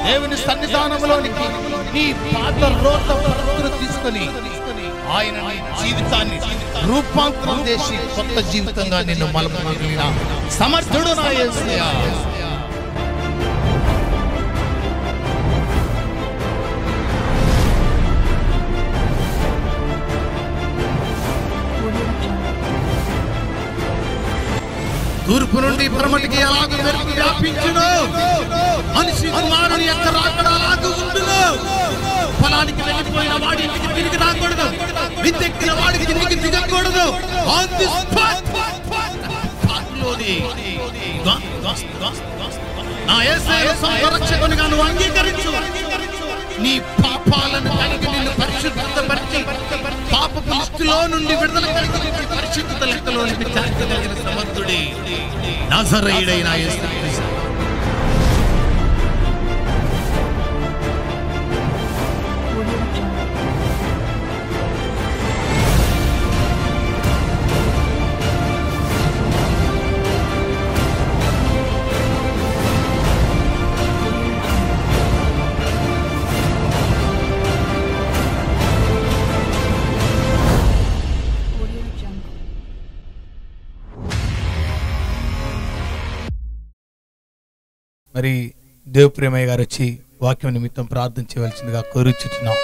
దేవుని సన్నిధానంలోనికి నీ పాత రోత ప్రవృత్తులు తీసుకొని ఆయన నీ జీవితాన్ని రూపాంతరం చేసి కొత్త జీవితంగా నిన్ను మలపగలిగిన సమర్థుడు నా యేసయ్య. తూర్పు నుండి పరమటికి అలాగ మెరుపు వ్యాపించును మనిషి కుమారుని యొక్క రాకడ అలాగ ఉండును పొలానికి వెళ్ళిపోయిన వాడి ఇంటికి తిరిగి రాకూడదు విద్దెక్కిన వాడికి ఇంటికి దిగకూడదు ఆన్ ది స్పాట్ స్పాట్లోని గా- గా- గా- నా యేసయ్య సొంత రక్షకునిగా నువ్వు అంగీకరించు నీ పాపాలను కలిగి నిన్ను పరిశుద్ధపరిచి పాపపు లిస్టులో నుండి విడుదల కలిగి నిన్ను పరిశుద్ధత లెక్కలో చేర్చగలిగిన సమర్థుడి నజరేయుడైన యేసుక్రీస్తు మరి దేవప్రేమయ్య గారు వచ్చి వాక్యం నిమిత్తం ప్రార్థన చేయవలసిందిగా కోరుచుతున్నాం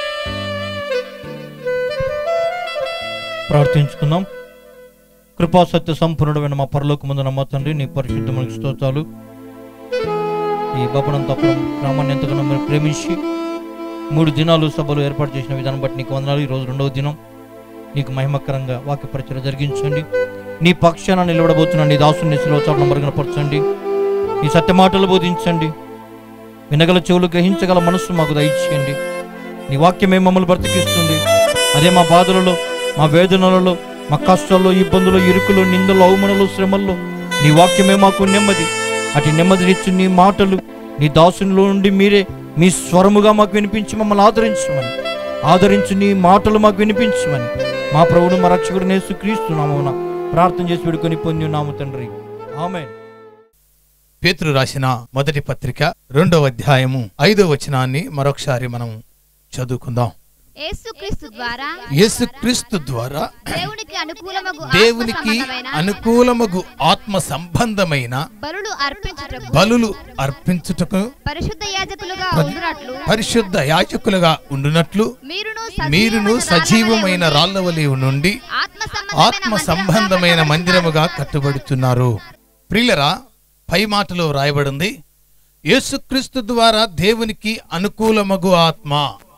ప్రార్థించుకుందాం కృపా సత్య సంపూర్ణమైన మా పరలోక ముందు నమ్మ తండ్రి నీ పరిశుద్ధమైన స్తోత్రాలు ఈ బపనంతపురం గ్రామాన్ని ఎంతగానో మీరు ప్రేమించి మూడు దినాలు సభలు ఏర్పాటు చేసిన విధానం బట్టి నీకు వందనాలు ఈ రోజు రెండవ దినం నీకు మహిమకరంగా వాక్య పరిచయం జరిగించండి నీ పక్షాన నిలబడబోతున్న నీ దాసుని శిలోచారణ మరుగునపరచండి నీ సత్య మాటలు బోధించండి వినగల చెవులు గ్రహించగల మనస్సు మాకు దయచేయండి నీ వాక్యమే మమ్మల్ని బ్రతికిస్తుంది అదే మా బాధలలో మా వేదనలలో మా కష్టాల్లో ఇబ్బందులు ఇరుకులు నిందలు అవమానాలు శ్రమల్లో నీ వాక్యమే మాకు నెమ్మది అటు నెమ్మదినిచ్చు నీ మాటలు నీ దాసునిలో నుండి మీరే మీ స్వరముగా మాకు వినిపించి మమ్మల్ని ఆదరించమని ఆదరించి నీ మాటలు మాకు వినిపించమని మా ప్రభుడు మా రక్షకుడు నేసు క్రీస్తు నామమున ప్రార్థన చేసి విడుకొని పొంది ఉన్నాము తండ్రి ఆమెన్ పేతురు రాసిన మొదటి పత్రిక రెండవ అధ్యాయము ఐదవ వచనాన్ని మరొకసారి మనం చదువుకుందాం యేసుక్రీస్తు ద్వారా యేసుక్రీస్తు ద్వారా దేవునికి అనుకూలమగు దేవునికి ఆత్మ సంబంధమైన అనుకూలమగు ఆత్మ సంబంధమైన బలులు అర్పించుటకు బలులు అర్పించుటకు పరిశుద్ధ యాజకులుగా ఉండునట్లు పరిశుద్ధ యాజకులుగా ఉండునట్లు మీరును మీరును సజీవమైన రాళ్ళవలి నుండి ఆత్మ ఆత్మ సంబంధమైన మందిరముగా కట్టుబడుతున్నారు ప్రియులరా పై మాటలో రాయబడింది యేసుక్రీస్తు ద్వారా దేవునికి అనుకూలమగు ఆత్మ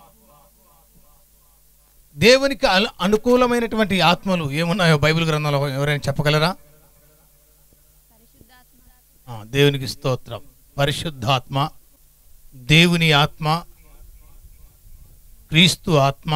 దేవునికి అను- అనుకూలమైనటువంటి ఆత్మలు ఏమున్నాయో బైబిల్ గ్రంథంలో ఎవరైనా చెప్పగలరా ఆ, దేవునికి స్తోత్రం పరిశుద్ధాత్మ దేవుని ఆత్మ క్రీస్తు ఆత్మ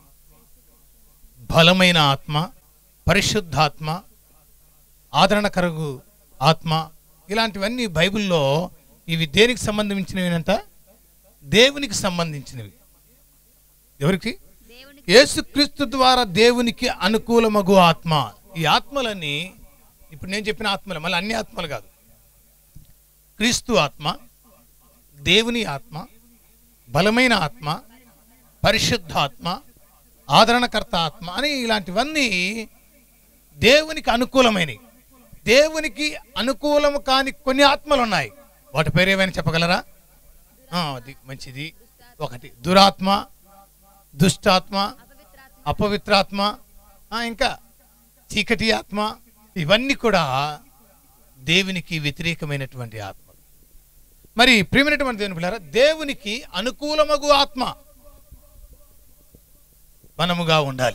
బలమైన ఆత్మ పరిశుద్ధాత్మ ఆదరణకరగు ఆత్మ ఇలాంటివన్నీ బైబిల్లో ఇవి దేనికి సంబంధించినవినంట దేవునికి సంబంధించినవి ఎవరికి యేసుక్రీస్తు ద్వారా దేవునికి అనుకూలమగు ఆత్మ ఈ ఆత్మలన్నీ ఇప్పుడు నేను చెప్పిన ఆత్మలు మళ్ళీ అన్ని ఆత్మలు కాదు క్రీస్తు ఆత్మ దేవుని ఆత్మ బలమైన ఆత్మ పరిశుద్ధాత్మ ఆదరణకర్త ఆత్మ అని ఇలాంటివన్నీ దేవునికి అనుకూలమైనవి దేవునికి అనుకూలము కాని కొన్ని ఆత్మలు ఉన్నాయి వాటి పేరు ఏమైనా చెప్పగలరా ఆ, అది మంచిది ఒకటి దురాత్మ దుష్టాత్మ అపవిత్రాత్మ ఆ, ఇంకా చీకటి ఆత్మ ఇవన్నీ కూడా దేవునికి వ్యతిరేకమైనటువంటి ఆత్మలు మరి ప్రియమైనటువంటి దేవుని పిల్లారా దేవునికి అనుకూలమగు ఆత్మ మనముగా ఉండాలి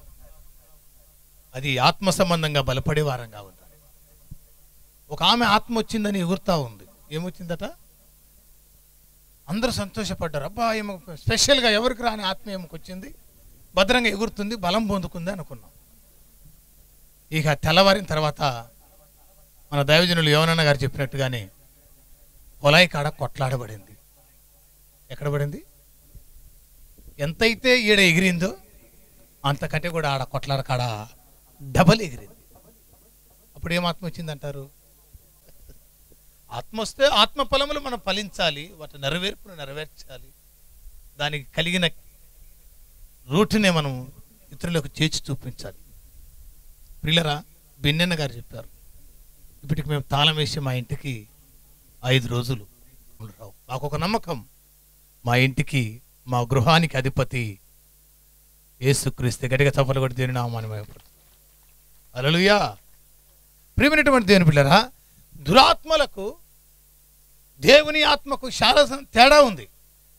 అది ఆత్మ సంబంధంగా బలపడే వారంగా ఉండాలి ఒక ఆమె ఆత్మ వచ్చిందని ఎగురుతా ఉంది ఏమొచ్చిందట అందరూ సంతోషపడ్డారు అబ్బా ఏమో స్పెషల్గా ఎవరికి రాని ఆత్మ ఏమోకి వచ్చింది భద్రంగా ఎగురుతుంది బలం పొందుకుంది అనుకున్నాం ఇక తెల్లవారిన తర్వాత మన దైవజనులు యోనన్న గారు చెప్పినట్టుగానే పొలాయి కాడ కొట్లాడబడింది ఎక్కడ పడింది ఎంతైతే ఈడ ఎగిరిందో అంతకంటే కూడా ఆడ కొట్లాడ కాడ డబల్ ఎగిరింది అప్పుడు ఏం ఆత్మ వచ్చిందంటారు ఆత్మ వస్తే ఆత్మ ఫలములు మనం ఫలించాలి వాటి నెరవేర్పును నెరవేర్చాలి దానికి కలిగిన రూటునే మనం ఇతరులకు చేర్చి చూపించాలి ప్రిల్లరా బిన్నెన్న గారు చెప్పారు ఇప్పటికి మేము తాళం వేసి మా ఇంటికి ఐదు రోజులు రావు మాకు ఒక నమ్మకం మా ఇంటికి మా గృహానికి అధిపతి యేసుక్రీస్తు గట్టిగా చప్పలు కొట్టి దేని నామాన్ని అలలుయా ప్రియమైనటువంటి దేవుని పిల్లరా దురాత్మలకు దేవుని ఆత్మకు చాలా సం- తేడా ఉంది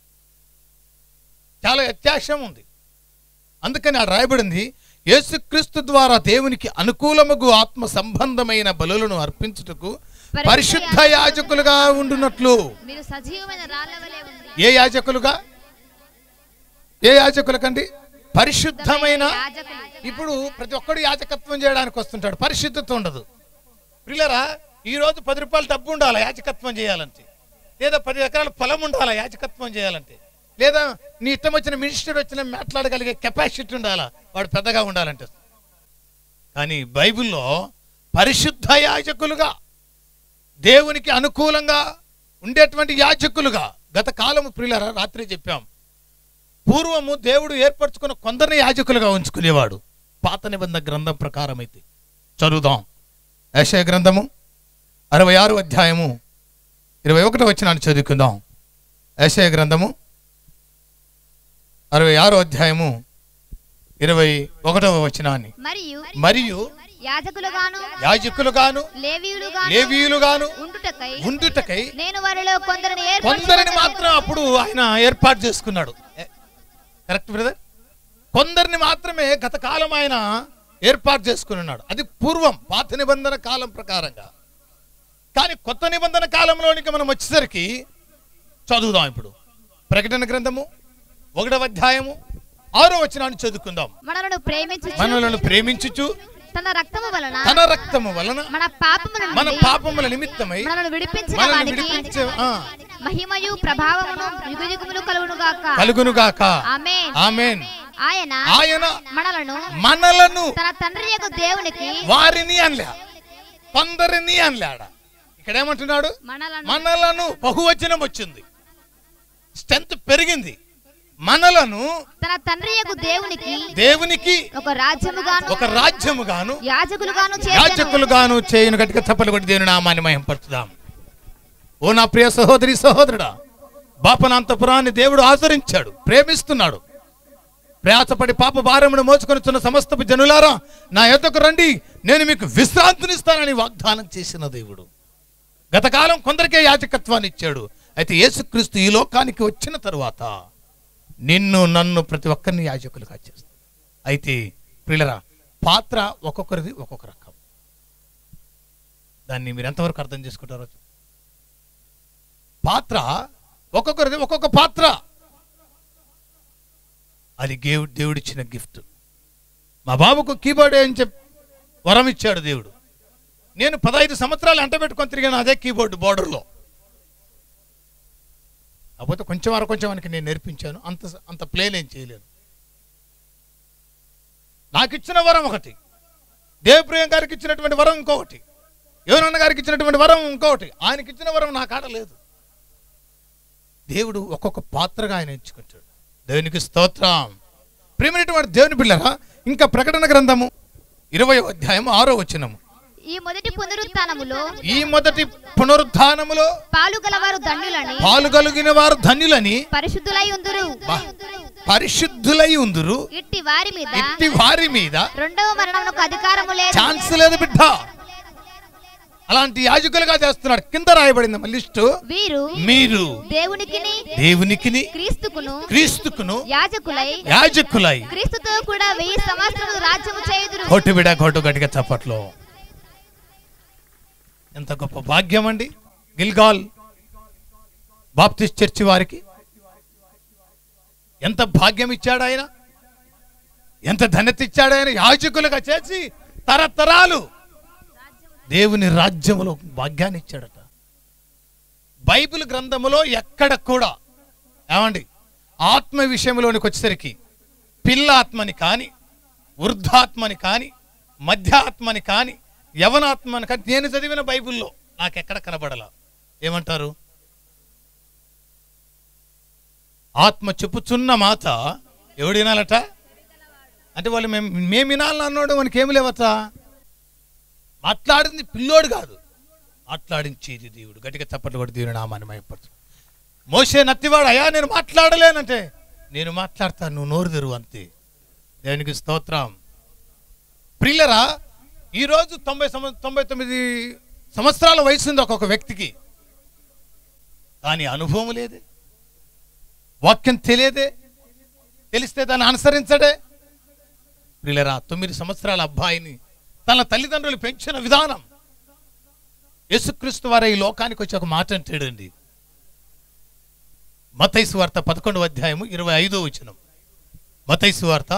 చాలా వ్యత్యాసం ఉంది అందుకని ఆ రాయబడింది యేసుక్రీస్తు ద్వారా దేవునికి అనుకూలముగు ఆత్మ సంబంధమైన బలులను అర్పించుటకు పరిశుద్ధ యాజకులుగా ఉండునట్లు మీరు సజీవమైన రాళ్ళ వలె ఉంది ఏ యాజకులుగా ఏ యాజకులకండి పరిశుద్ధమైన యాజకులు ఇప్పుడు ప్రతి ఒక్కడు యాజకత్వం చేయడానికి వస్తుంటాడు పరిశుద్ధత ఉండదు పిల్లరా ఈ రోజు పది రూపాయలు డబ్బు ఉండాలి యాజకత్వం చేయాలంటే లేదా పది ఎకరాల పొలం ఉండాలా యాజకత్వం చేయాలంటే లేదా నీ ఇష్టం వచ్చిన మినిస్టర్ వచ్చిన మాట్లాడగలిగే కెపాసిటీ ఉండాలా వాడు పెద్దగా ఉండాలంటే కానీ బైబిల్లో పరిశుద్ధ యాజకులుగా దేవునికి అనుకూలంగా ఉండేటువంటి యాజకులుగా గత కాలము ప్రియులరా రాత్రి చెప్పాం పూర్వము దేవుడు ఏర్పరచుకున్న కొందరిని యాజకులుగా ఉంచుకునేవాడు పాత నిబంధన గ్రంథం ప్రకారం అయితే చదువుదాం యశయ గ్రంథము అరవై ఆరు అధ్యాయము ఇరవై ఒకటో వచ్చినాన్ని చదువుకుందాం యశయ గ్రంథము అరవై ఆరో అధ్యాయము ఇరవై ఒకటవ వచనాన్ని మరియు మరియు యాజకులుగాను యాజకులుగాను లేవీయులుగాను లేవీయులుగాను ఉండుటకై ఉండుటకై నేను వారిలో కొందరిని కొందరిని ఏర్పరచుకొందును. మాత్రం అప్పుడు ఆయన ఏర్పాటు చేసుకున్నాడు ఏ- కరెక్ట్ బ్రదర్ కొందరిని మాత్రమే గత కాలం ఆయన ఏర్పాటు చేసుకుని ఉన్నాడు అది పూర్వం పాత నిబంధన కాలం ప్రకారంగా కానీ కొత్త నిబంధన కాలంలోనికి మనం వచ్చేసరికి చదువుదాం ఇప్పుడు ప్రకటన గ్రంథము ఒకటవ అధ్యాయము ఆరో వచనాన్ని చదువుకుందాం మనలను ప్రేమించు మనలను ప్రేమించుచు తన రక్తము వలన తన రక్తము వలన మన పాపముల మన నుండి పాపముల నిమిత్తమై మనల్ని విడిపించిన మనల్ని వానికి విడిపించే ఆ, మహిమయు ప్రభావమును యుగయుగములు కలుగును గాక కలుగునుగాక ఆమేన్ ఆమెన్ ఆయన ఆయన మనలను మనలను తన తండ్రి యొక్క దేవునికి వారిని అనలే కొందరిని అనలే ఆడ ఇక్కడ ఏమంటున్నాడు మనలను మనలను బహువచనం వచ్చింది స్ట్రెంత్ పెరిగింది మనలను తన తండ్రి యొక్క దేవునికి దేవునికి ఒక రాజ్యముగాను ఒక రాజ్యముగాను యాజకులుగాను చేసెను. యాచకులుగాను చేయను గట్టిగా తప్పలు కొట్టి దేవుని నామాన్ని మహింపరుచుదాం ఓ నా ప్రియ సహోదరి సహోదరుడా బాపనాంతపురాన్ని దేవుడు ఆచరించాడు ప్రేమిస్తున్నాడు ప్రయాసపడి పాప భారమును మోసుకొనిచున్న సమస్తపు జనులారా నా యొద్దకు రండి నేను మీకు విశ్రాంతినిస్తానని వాగ్దానం చేసిన దేవుడు గతకాలం కొందరికే యాజకత్వాన్ని ఇచ్చాడు అయితే యేసుక్రీస్తు ఈ లోకానికి వచ్చిన తరువాత నిన్ను నన్ను ప్రతి ఒక్కరిని యాజకులుగా చేస్తాడు అయితే ప్రియులరా పాత్ర ఒక్కొక్కరిది ఒక్కొక్క రకం దాన్ని మీరు ఎంతవరకు అర్థం చేసుకుంటారో చూ- పాత్ర ఒక్కొక్కరిది ఒక్కొక్క పాత్ర అది దేవుడు దేవుడిచ్చిన గిఫ్ట్ మా బాబుకు కీబోర్డ్ అని చెప్పి వరం ఇచ్చాడు దేవుడు నేను పదహైదు సంవత్సరాలు అంట పెట్టుకొని తిరిగాను అదే కీబోర్డు బోర్డర్లో కాకపోతే కొంచెం వరకు కొంచెం మనకి నేను నేర్పించాను అంత అంత ప్లేన్ ఏం చేయలేను నాకు ఇచ్చిన వరం ఒకటి దేవప్రియం గారికి ఇచ్చినటువంటి వరం ఇంకొకటి యోనన్న గారికి ఇచ్చినటువంటి వరం ఇంకొకటి ఆయనకి ఇచ్చిన వరం నా కాడ లేదు దేవుడు ఒక్కొక్క పాత్రగా ఆయన ఎంచుకుంటాడు దేవునికి స్తోత్రం ప్రియమైనటువంటి దేవుని పిల్లరా ఇంకా ప్రకటన గ్రంథము ఇరవై అధ్యాయం ఆరో వచనము ఈ మొదటి పునరుత్నములో ఈ మొదటి పునరుద్ధానములో పాలు గలవారు దండులని పాలుగలిగిన వారు ధన్యులని పరిశుద్ధులై ఉందురు బా- పరిశుద్ధులై ఉందురు ఇట్టి వారి మీద ఇట్టి వారి మీద రెండవ మరణమునకు అధికారము లేదు ఛాన్స్ లేదు బిడ్డ అలాంటి యాజకులుగా చేస్తున్నాడు కింద రాయబడింది మా లిస్టు వీరు మీరు దేవునికిని దేవునికిని క్రీస్తుకును క్రీస్తుకును యాజకులై యాజకులై క్రీస్తుతో కూడా వెయ్యి సంవత్సరములు రాజ్యము చేయుదురు కొట్టు బిడ కొట్టు గట్టిగా చప్పట్లో ఎంత గొప్ప భాగ్యం అండి గిల్గాల్ బాప్టిస్ట్ చర్చి వారికి ఎంత భాగ్యం ఇచ్చాడు ఆయన ఎంత ధన్యత ఇచ్చాడు ఆయన యాజకులుగా చేసి తరతరాలు దేవుని రాజ్యములో భాగ్యాన్ని ఇచ్చాడట బైబిల్ గ్రంథములో ఎక్కడ కూడా ఏమండి ఆత్మ విషయంలోనికి వచ్చేసరికి పిల్ల ఆత్మని కానీ వృద్ధాత్మని కానీ మధ్యాత్మని కానీ యవనాత్మని కానీ నేను చదివిన బైబిల్లో నాకెక్కడ కనబడలా ఏమంటారు ఆత్మ చెప్పుచున్న మాట ఎవడు వినాలట అంటే వాళ్ళు మేము మేము వినాలని అన్నాడు మనకి ఏమి లేవట మాట్లాడింది పిల్లోడు కాదు మాట్లాడించేది దేవుడు గట్టిగా చప్పట్లు కొట్టి దేవుడు నామాన్ని మయపడుతు మోసే నత్తివాడు అయ్యా నేను మాట్లాడలేనంటే నేను మాట్లాడతాను నువ్వు నోరు తెరువు అంతే దేవునికి స్తోత్రం ప్రిల్లరా ఈరోజు తొంభై సంవ తొంభై తొమ్మిది సంవత్సరాల వయసు ఉంది ఒక్కొక్క వ్యక్తికి కానీ అనుభవం లేదే వాక్యం తెలియదే తెలిస్తే దాన్ని అనుసరించడే ప్రిల్లరా తొమ్మిది సంవత్సరాల అబ్బాయిని తన తల్లిదండ్రులు పెంచిన విధానం యేసుక్రీస్తు వారు ఈ లోకానికి వచ్చి ఒక మాట అంటాడండి మతైసు వార్త పదకొండవ అధ్యాయము ఇరవై ఐదో వచనం మతైసు వార్త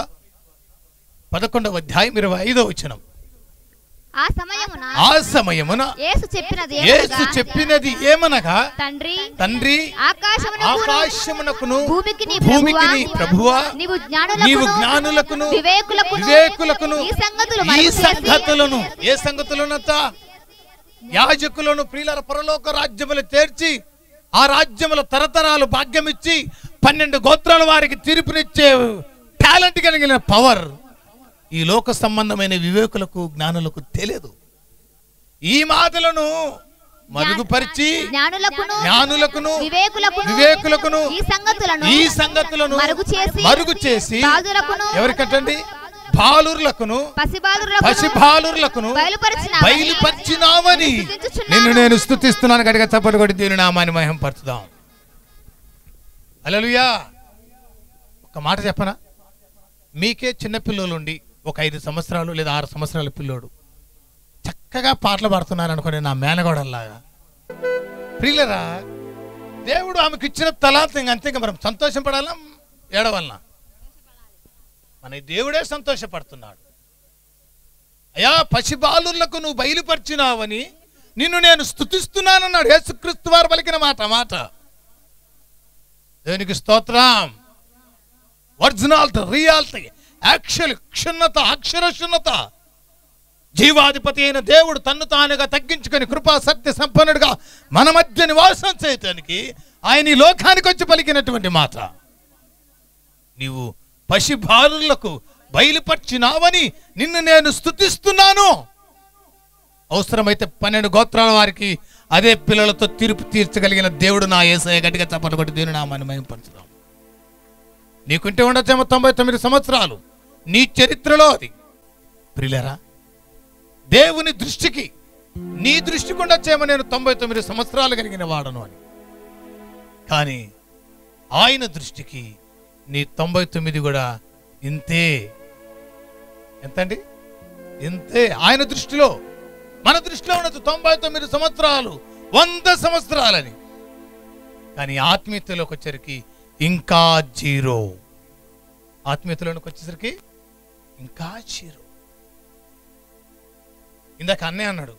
పదకొండవ అధ్యాయం ఇరవై ఐదో వచనం ఆ సమయమున ఆ సమయమున యేసు చెప్పినది యేసు ఏమనగా, చెప్పినది ఏమనగా తండ్రి తండ్రి ఆకాశమునకును ఆకాశమునకును భూమికి నీ భూమికి నీ ప్రభువా నీవు నీవు జ్ఞానులకును జ్ఞానులకును వివేకులకును వివేకులకును ఈ సంగతులు ఈ మరుగు చేసి సంగతులను ఏ సంగతులనత యాజకులను ప్రియుల పరలోక రాజ్యములు చేర్చి ఆ రాజ్యముల తరతరాలు భాగ్యమిచ్చి పన్నెండు గోత్రాల వారికి తీర్పునిచ్చే టాలెంట్ కలిగిన పవర్ ఈ లోక సంబంధమైన వివేకులకు జ్ఞానులకు తెలియదు ఈ మాటలను మరుగుపరిచి జ్ఞానులకును జ్ఞానులకును వివేకులకును వివేకులకును ఈ సంగతులను ఈ సంగతులను మరుగు చేసి మరుగు చేసి బాలురకును ఎవరికంటండి బాలుర్లకును పసిబాలురకును పసిబాలుర్లకును బయలుపరిచినావని బయలుపరిచినావని నిన్ను స్తుతించుచున్నాను. నిన్ను నేను స్థుతిస్తున్నాను గడిగా చప్పటి కొట్టి దీని నామాన్ని మహిమ పరచుదాం అలలుయా ఒక మాట చెప్పనా మీకే చిన్న పిల్లలుండి ఒక ఐదు సంవత్సరాలు లేదా ఆరు సంవత్సరాల పిల్లోడు చక్కగా పాటలు పాడుతున్నారు అనుకోండి నా మేనగోడల్లాగా ప్రియులరా దేవుడు ఆమెకు ఇచ్చిన తలాంత ఇంక అంతే ఇంక మనం సంతోషం పడాలా ఏడవలన మన దేవుడే సంతోషపడుతున్నాడు అయ్యా పసిబాలులకు నువ్వు బయలుపరిచినావని నిన్ను నేను స్థుతిస్తున్నానన్నాడు యేసుక్రీస్తు వారు పలికిన మాట మాట దేవునికి స్తోత్రం ఒరిజినాలిటీ రియాలిటీ యాక్చువల్ క్షుణ్ణత అక్షర క్షుణ్ణత జీవాధిపతి అయిన దేవుడు తన్ను తానుగా తగ్గించుకొని కృపా సత్య సంపన్నుడుగా మన మధ్య నివాసం చేయటానికి ఆయన ఈ లోకానికి వచ్చి పలికినటువంటి మాట నీవు పసిబాలులకు బయలుపరిచినావని నిన్ను నేను స్థుతిస్తున్నాను అవసరమైతే పన్నెండు గోత్రాల వారికి అదే పిల్లలతో తీర్పు తీర్చగలిగిన దేవుడు నా ఏసయ గట్టిగా చప్పట కొట్టి దేవుని నామాన్ని మహింపరచుదాం నీకుంటే ఉండొచ్చేమో తొంభై తొమ్మిది సంవత్సరాలు నీ చరిత్రలో అది ప్రిలరా దేవుని దృష్టికి నీ దృష్టికి ఉండొచ్చేమో నేను తొంభై తొమ్మిది సంవత్సరాలు కలిగిన వాడను అని కానీ ఆయన దృష్టికి నీ తొంభై తొమ్మిది కూడా ఇంతే ఎంతండి ఇంతే ఆయన దృష్టిలో మన దృష్టిలో ఉన్నది తొంభై తొమ్మిది సంవత్సరాలు వంద సంవత్సరాలని కానీ ఆత్మీయతలోకి వచ్చేసరికి ఇంకా జీరో ఆత్మీయతలోకి వచ్చేసరికి ఇంకా జీరో ఇందాక అన్నయ్య అన్నాడు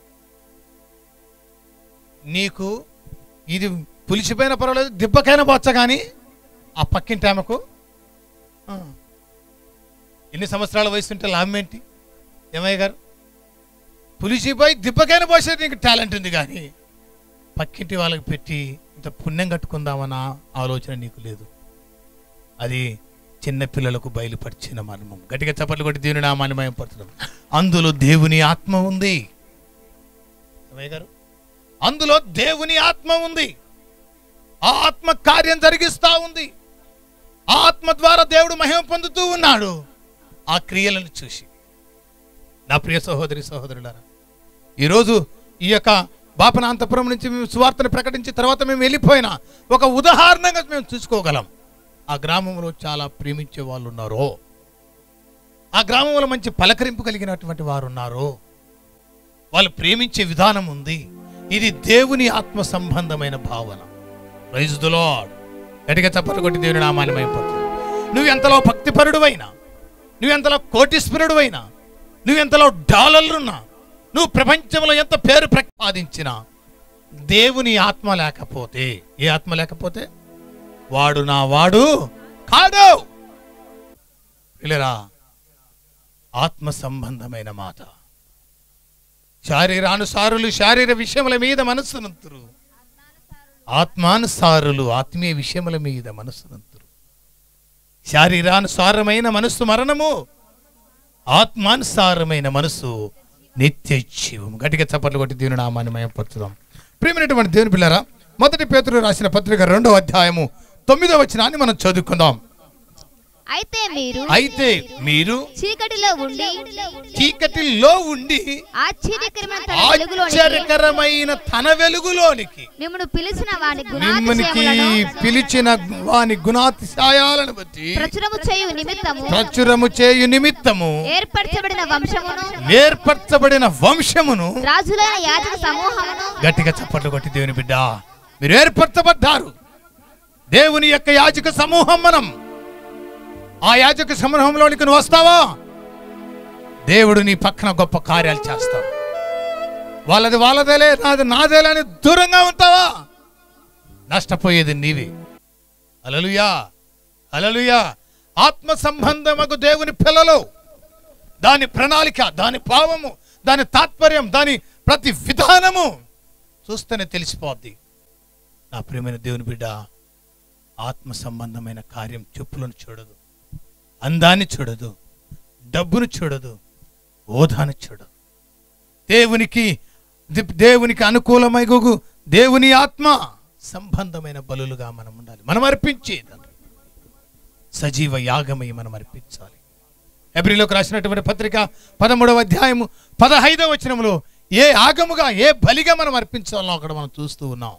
నీకు ఇది పులిసిపోయిన పర్వాలేదు దిబ్బకైనా పోచ్చ కానీ ఆ పక్కింటి ఆమెకు ఆ, ఎన్ని సంవత్సరాల వయసు ఉంటే లాభం ఏంటి ఏమయ్య గారు పులిసిపోయి దిబ్బకైనా పోసేది నీకు టాలెంట్ ఉంది కానీ పక్కింటి వాళ్ళకి పెట్టి ఇంత పుణ్యం కట్టుకుందామన్న ఆలోచన నీకు లేదు అది చిన్న పిల్లలకు బయలుపరిచిన మర్మం గట్టిగా చప్పట్లు కొట్టి దేవుని నామాన్ని మయం పడుతున్నాం అందులో దేవుని ఆత్మ ఉంది ఏమయ్య గారు అందులో దేవుని ఆత్మ ఉంది ఆ ఆత్మ కార్యం జరిగిస్తా ఉంది ఆ ఆత్మ ద్వారా దేవుడు మహిమ పొందుతూ ఉన్నాడు ఆ క్రియలను చూసి నా ప్రియ సహోదరి సహోదరులారా ఈరోజు ఈ యొక్క బాపనాంతపురం నుంచి మేము సువార్తను ప్రకటించిన తర్వాత మేము వెళ్ళిపోయినా ఒక ఉదాహరణగా మేము చూసుకోగలం ఆ గ్రామంలో చాలా ప్రేమించే వాళ్ళు ఉన్నారు ఆ గ్రామంలో మంచి పలకరింపు కలిగినటువంటి వారు ఉన్నారు వాళ్ళు ప్రేమించే విధానం ఉంది ఇది దేవుని ఆత్మ సంబంధమైన భావన రైజ్ ద లార్డ్ గట్టిగా చప్పట్లు కొట్టి దేవుని నామాన్ని మైపడుతుంది నువ్వు ఎంతలో భక్తిపరుడువైనా నువ్వు ఎంతలో కోటీశ్వరుడువైనా నువ్వు ఎంతలో డాలర్లున్నా నువ్వు ప్రపంచంలో ఎంత పేరు ప్రతిపాదించినా దేవుని ఆత్మ లేకపోతే ఏ ఆత్మ లేకపోతే వాడు నా వాడు కాడు వెళ్ళరా ఆత్మ సంబంధమైన మాట శారీరానుసారులు శారీర విషయముల మీద మనస్సునంతురు ఆత్మానుసారులు ఆత్మీయ విషయముల మీద మనస్సునంతురు శారీరానుసారమైన మనస్సు మరణము ఆత్మానుసారమైన మనస్సు నిత్య జీవం గట్టిగా చప్పట్లు కొట్టి దేవుని నామాన్ని మయపరచుదాం ప్రియమైనటువంటి దేవుని పిల్లరా మొదటి పేతురు రాసిన పత్రిక రెండవ అధ్యాయము తొమ్మిదవ వచనాన్ని మనం చదువుకుందాం అయితే మీరు అయితే మీరు చీకటిలో ఉండి చీకటిలో ఉండి ఆశ్చర్యకరమైన తన వెలుగులోనికి ఆశ్చర్యకరమైన తన వెలుగులోనికి మిమ్మల్ని పిలిచిన వాని మిమ్మల్ని గుణాతిశయములను పిలిచిన వాని గుణాతిశయాలను బట్టి ప్రచురము చేయు నిమిత్తము ప్రచురము చేయు నిమిత్తము ఏర్పరచబడిన వంశమును ఏర్పరచబడిన వంశమును రాజులైన యాజక సమూహమును గట్టిగా చప్పట్లు కొట్టి దేవుని బిడ్డ మీరు ఏర్పరచబడ్డారు దేవుని యొక్క యాజక సమూహం మనం ఆ యాజక సమూహంలోనికి నువ్వు వస్తావా దేవుడు నీ పక్కన గొప్ప కార్యాలు చేస్తాడు వాళ్ళది వాళ్ళదేలే నాది నాదేలే అని దూరంగా ఉంటావా నష్టపోయేది నీవే అలలుయా అలలుయా ఆత్మ సంబంధమగు దేవుని పిల్లలు దాని ప్రణాళిక దాని భావము దాని తాత్పర్యం దాని ప్రతి విధానము చూస్తేనే తెలిసిపోద్ది నా ప్రియమైన దేవుని బిడ్డ ఆత్మ సంబంధమైన కార్యం చెప్పులను చూడదు అందాన్ని చూడదు డబ్బును చూడదు హోదాను చూడదు దేవునికి ది- దేవునికి అనుకూలమైగు దేవుని ఆత్మ సంబంధమైన బలులుగా మనం ఉండాలి మనం అర్పించేది సజీవ యాగమై మనం అర్పించాలి ఎబ్రిలోకి రాసినటువంటి పత్రిక పదమూడవ అధ్యాయము పదహైదవ వచనములో ఏ ఆగముగా ఏ బలిగా మనం అర్పించాలో అక్కడ మనం చూస్తూ ఉన్నాం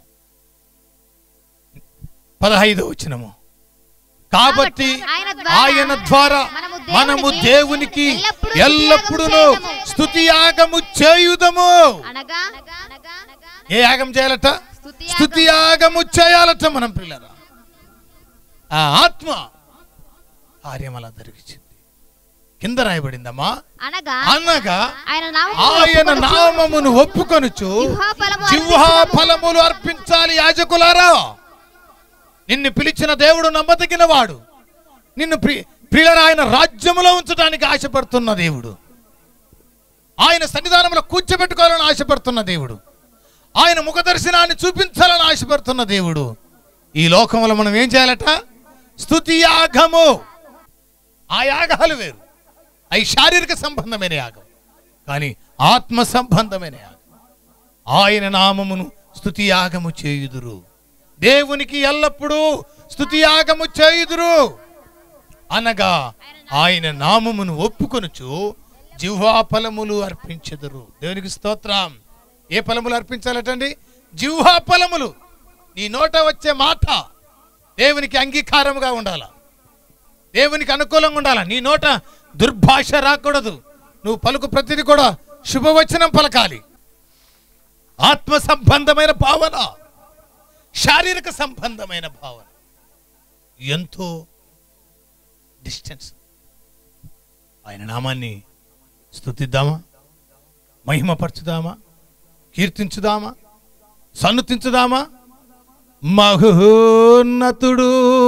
పదహైదవ వచనము కాబట్టి ఆయన ద్వారా ఆయన ద్వారా మనము మనము దేవునికి ఎల్లప్పుడూ ఎల్లప్పుడూ స్తుతియాగము స్తుతి యాగము చేయుదము అనగా ఏ యాగం చేయాలట స్తుతి స్తుతి యాగము చేయాలట మనం పిల్లరా ఆ ఆత్మ కార్యం అలా జరిగించింది కింద రాయబడిందమ్మా అనగా అనగా ఆయన నామమును ఆయన ఒప్పుకొనుచు, నామమును ఒప్పుకొనుచు జిహ్వాఫలము జిహ్వా అర్పించుటకు ఫలములు అర్పించాలి యాజకులారా నిన్ను పిలిచిన దేవుడు నమ్మదగిన వాడు నిన్ను ప్రి ప్రియులరా ఆయన రాజ్యములో ఉంచడానికి ఆశపడుతున్న దేవుడు ఆయన సన్నిధానంలో కూర్చోబెట్టుకోవాలని ఆశపడుతున్న దేవుడు ఆయన ముఖ దర్శనాన్ని చూపించాలని ఆశపడుతున్న దేవుడు ఈ లోకంలో మనం ఏం చేయాలట స్తుతి యాగము ఆ యాగాలు వేరు అవి శారీరక సంబంధమైన యాగం కానీ ఆత్మ సంబంధమైన యాగం ఆయన నామమును స్తుతి యాగము చేయుదురు దేవునికి ఎల్లప్పుడూ స్తుతి యాగము చేయుదురు అనగా ఆయన నామమును ఒప్పుకొనుచు జిహ్వా ఫలములు అర్పించెదరు దేవునికి స్తోత్రం ఏ ఫలములు అర్పించాలటండి జిహ్వా ఫలములు నీ నోట వచ్చే మాట దేవునికి అంగీకారముగా ఉండాల దేవునికి అనుకూలంగా ఉండాల నీ నోట దుర్భాష రాకూడదు నువ్వు పలుకు ప్రతిది కూడా శుభవచనం పలకాలి ఆత్మ సంబంధమైన భావన శారీరక సంబంధమైన భావన ఎంతో డిస్టెన్స్ ఆయన నామాన్ని స్తుతిద్దామా మహిమపరచుదామా కీర్తించుదామా సన్నుతించుదామా మహోన్నతుడు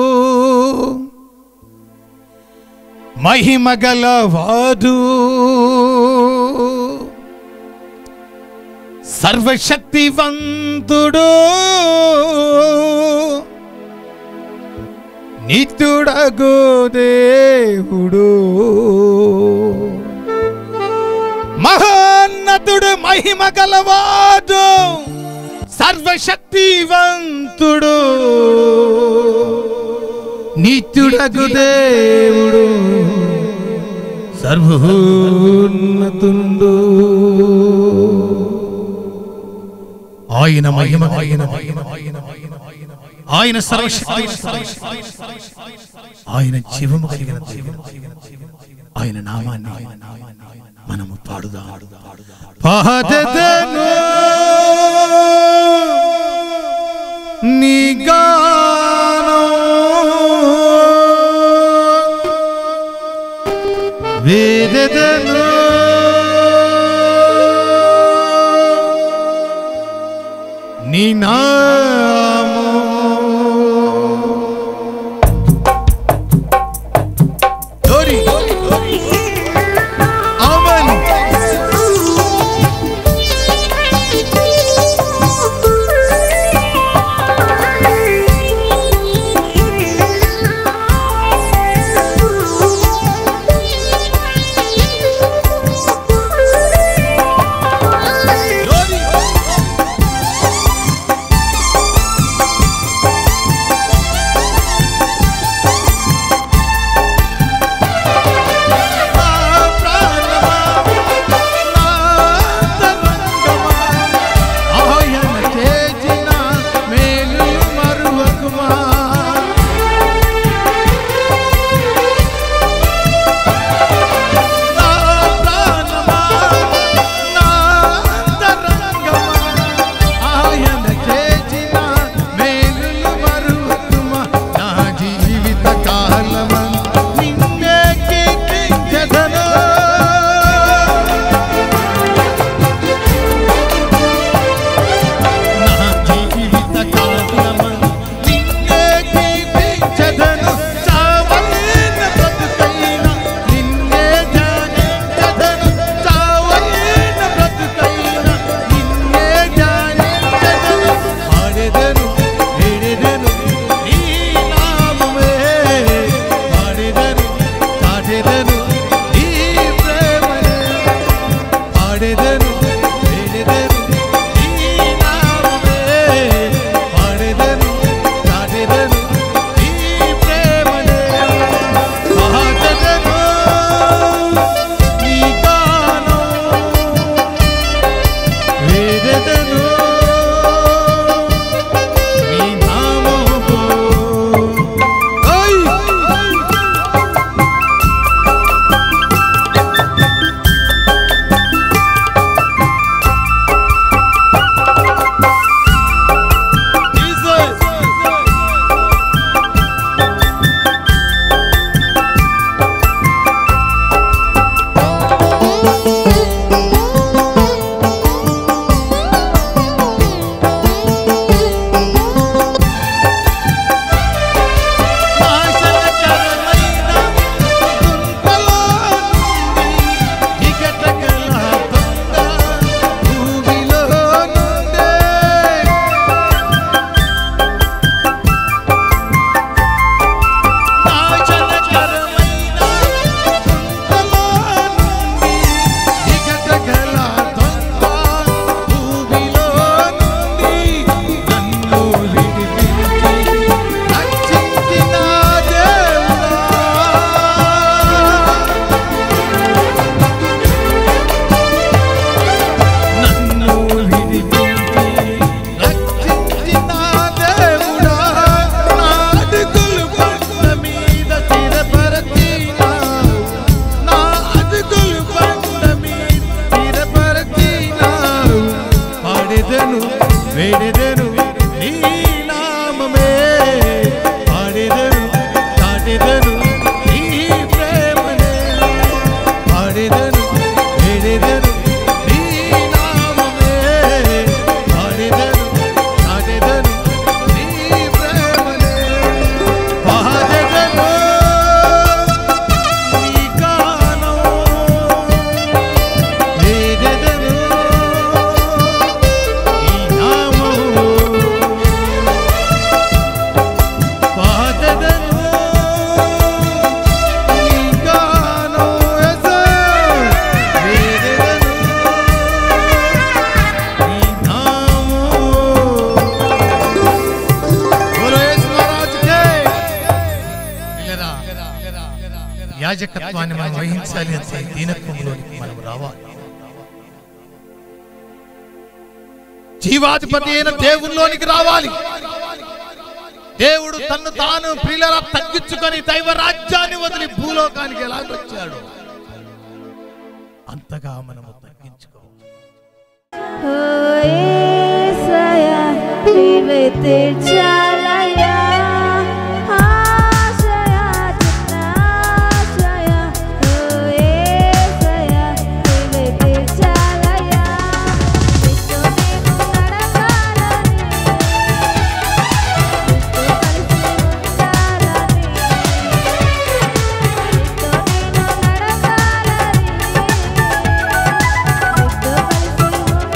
మహిమగలవాడు సర్వశక్తివంతుడు నిత్యుడగు దేవుడు మహోన్నతుడు మహిమ గలవాడు సర్వశక్తివంతుడు నిత్యుడగు దేవుడు సర్వోన్నతుండు ఆయన మహిమ ఆయన మహిమ ఆయన సర్వశక్తి ఆయన జీవము కలిగిన దేవుడు ఆయన నామాన్ని మనము పాడుదాం పాడదను నీ గానం వేదదను నీ నామో Dori. Amen. యాజకత్వాన్ని మనం వహించాలి అంటే దీనత్వంలోనికి మనం రావాలి జీవాధిపతి అయిన దేవుల్లోనికి రావాలి దేవుడు తన్ను తాను ప్రియుల తగ్గించుకొని దైవ రాజ్యాన్ని వదిలి భూలోకానికి ఎలాగొచ్చాడు అంతగా మనము తగ్గించుకోవాలి ఓ యేసయ్యా, నీవే తీర్చాలయ్యా. ఆశయా, చిన్న ఆశయా. ఓ యేసయ్యా, నీవే తీర్చాలయ్యా. నీతో నేను నడవాలని, నీతో కలిసి ఉండాలని. నీతో నేను నడవాలని, నీతో కలిసి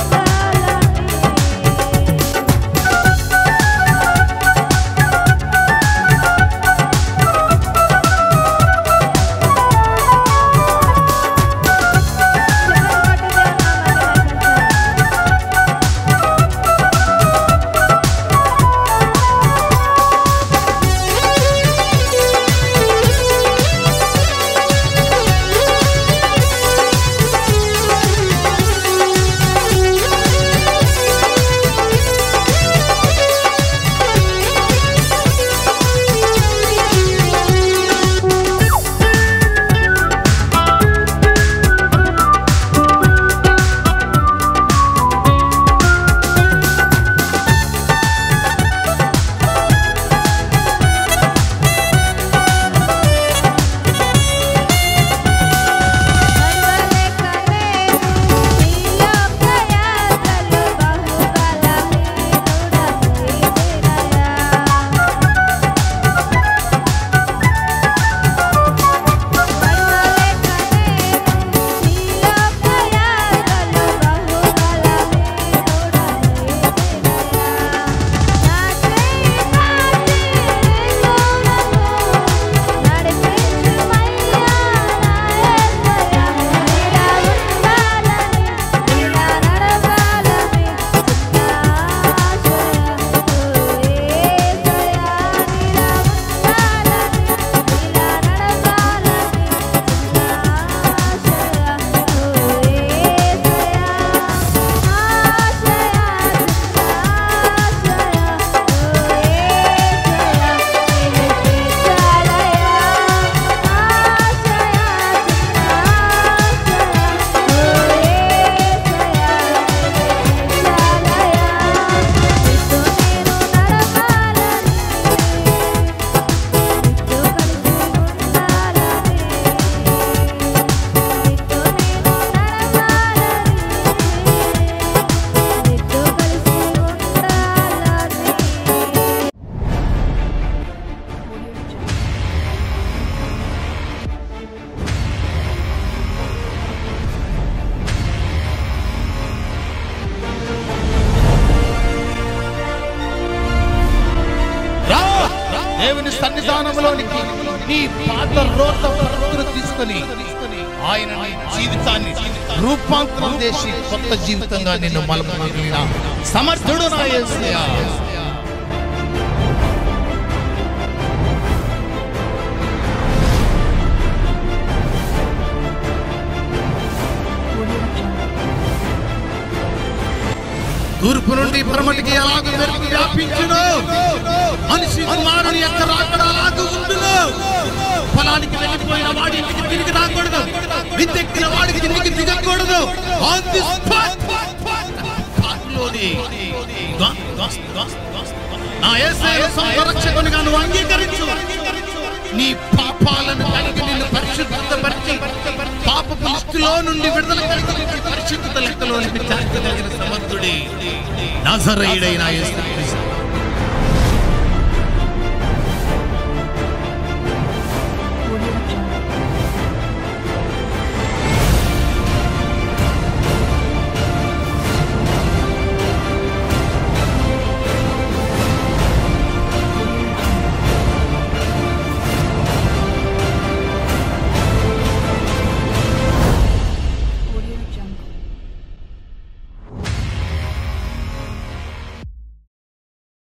ఉండాలని. రా దేవుని సన్నిధానంలోనికి నీ పాత రోత ప్రకృతి తీసుకొని ఆయన నీ జీవితాన్ని రూపాంతరం చేసి కొత్త జీవితంగా నిన్ను మలపగలిగిన సమర్థుడు నా యేసయ్య. తూర్పు నుండి పరమటికి ఎలాగ మెరుపు వ్యాపించును మనిషి కుమారుని యొక్క రాకడ అలాగ ఉండును పొలానికి వెళ్ళిపోయిన వాడి ఇంటికి తిరిగి రాకూడదు విద్దెక్కిన వాడికి ఇంటికి దిగకూడదు ఆన్ ది స్పాట్ కారులోని గా- గా- గా- నా యేసయ్య సంరక్షకునిగా నువ్వు అంగీకరించు నీ పాపాలను కలిగి నిన్ను పరిశుద్ధపరిచి పాపపు లిస్టులో నుండి విడుదల కలిగి నిన్ను పరిశుద్ధత లెక్కలోనికి చేర్చగలిగిన సమర్థుడి నజరేయుడైన యేసుక్రీస్తు